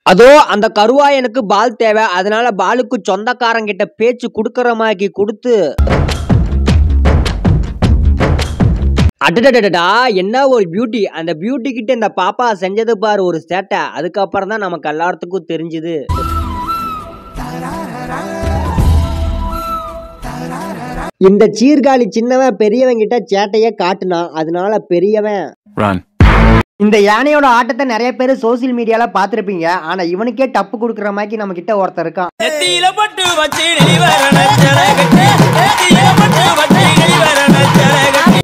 அதோ அந்த கருவாயனுக்கு பால் தேவை அதனால பாலுக்கு சொந்தக்காரங்கிட்ட பேச்சு குடுக்கற மாதிரி கொடுத்து அடடடடா என்ன ஒரு பியூட்டி அந்த பியூட்டி கிட்ட இந்த பாப்பா செஞ்சது பாரு ஒரு சேட்டை அதுக்கப்புறம் தான் நமக்கு எல்லாத்துக்கும் தெரிஞ்சுது இந்த சீர்காழி சின்னவன் பெரியவன் கிட்ட சேட்டைய காட்டுனான் அதனால பெரியவன் Run. இந்த யானையோட ஆட்டத்தை நிறைய பேர் சோசியல் மீடியால பார்த்திருப்பீங்க ஆனா இவனுக்கே டப்பு கொடுக்குற மாதிரி நம்ம கிட்ட ஒருத்தர் இருக்கான் நெத்தியில பட்டு வச்சு நெளிவரண ஜடகட்டி நெத்தியில பட்டு வச்சு நெளிவரண ஜடகட்டி